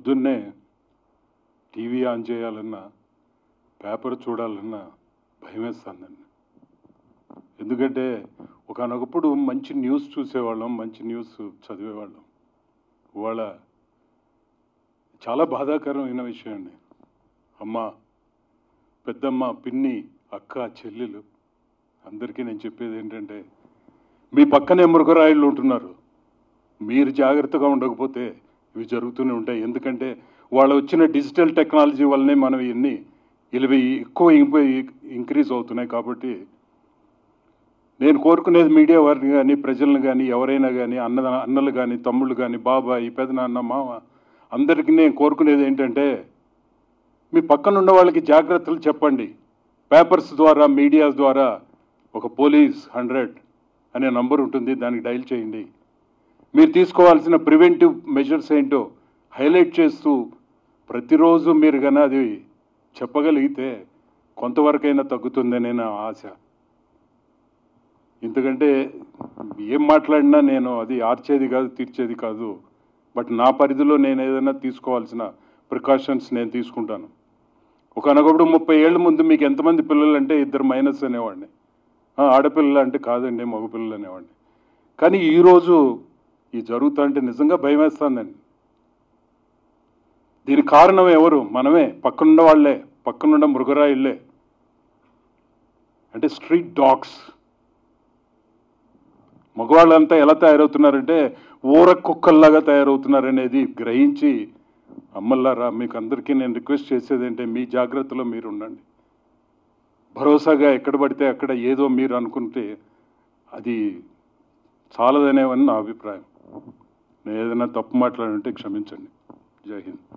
పొద్దున్నే TV on చేయాలన్నా paper చూడాలన్నా భయం వేస్తుందండి ఎందుకంటే ఒకనొకప్పుడు మంచి న్యూస్ చూసేవాళ్ళం మంచి న్యూస్ చదివేవాళ్ళం ఇవాళ చాలా బాధాకరమైన విషయం అండి అమ్మ పెద్దమ్మ పిన్ని అక్క చెల్లెలు అందరికీ నేను చెప్పేది ఏంటంటే మీ పక్కనే మృగరాయిళ్ళు ఉంటున్నారు మీరు జాగ్రత్తగా ఉండకపోతే ఇవి జరుగుతూనే ఉంటాయి ఎందుకంటే వాళ్ళు వచ్చిన డిజిటల్ టెక్నాలజీ వల్లనే మనం ఇవన్నీ ఇవి ఎక్కువ ఇంక్రీజ్ అవుతున్నాయి కాబట్టి నేను కోరుకునేది మీడియా వారిని కానీ ప్రజలను కానీ ఎవరైనా కానీ అన్న అన్నలు కానీ తమ్ముళ్ళు కానీ బాబాయ్ పెదనాన్న మామ అందరికీ నేను కోరుకునేది ఏంటంటే మీ పక్కన ఉన్న వాళ్ళకి జాగ్రత్తలు చెప్పండి పేపర్స్ ద్వారా మీడియా ద్వారా ఒక పోలీస్ హండ్రెడ్ అనే నంబర్ ఉంటుంది దానికి డైల్ చేయండి మీరు తీసుకోవాల్సిన ప్రివెంటివ్ మెజర్స్ ఏంటో హైలైట్ చేస్తూ ప్రతిరోజు మీరు కానీ అది చెప్పగలిగితే కొంతవరకైనా తగ్గుతుందనే నా ఆశ ఎందుకంటే ఏం మాట్లాడినా నేను అది ఆర్చేది కాదు తీర్చేది కాదు బట్ నా పరిధిలో నేను ఏదైనా తీసుకోవాల్సిన ప్రికాషన్స్ నేను తీసుకుంటాను ఒకనొకప్పుడు ముప్పై ఏళ్ళ ముందు మీకు ఎంతమంది పిల్లలు అంటే ఇద్దరు మైనస్ అనేవాడిని ఆ, ఆడపిల్లలు అంటే కాదండి మగపిల్లలు అనేవాడిని కానీ ఈరోజు ఈ జరుగుతా అంటే నిజంగా భయం వేస్తుందండి దీనికి కారణం ఎవరు మనమే పక్కనున్న వాళ్ళే పక్కనున్న మృగరాయిళ్ళే అంటే స్ట్రీట్ డాగ్స్ మగవాళ్ళంతా ఎలా తయారవుతున్నారంటే ఊర కుక్కల్లాగా తయారవుతున్నారనేది గ్రహించి అమ్మల్లారా మీకు అందరికీ నేను రిక్వెస్ట్ చేసేది ఏంటంటే మీ జాగ్రత్తలో మీరు ఉండండి భరోసాగా ఎక్కడ పడితే అక్కడ ఏదో మీరు అనుకుంటే అది చాలదనేవని నా అభిప్రాయం నేను ఏదైనా తప్పు మాట్లాడుంటే క్షమించండి జై హింద్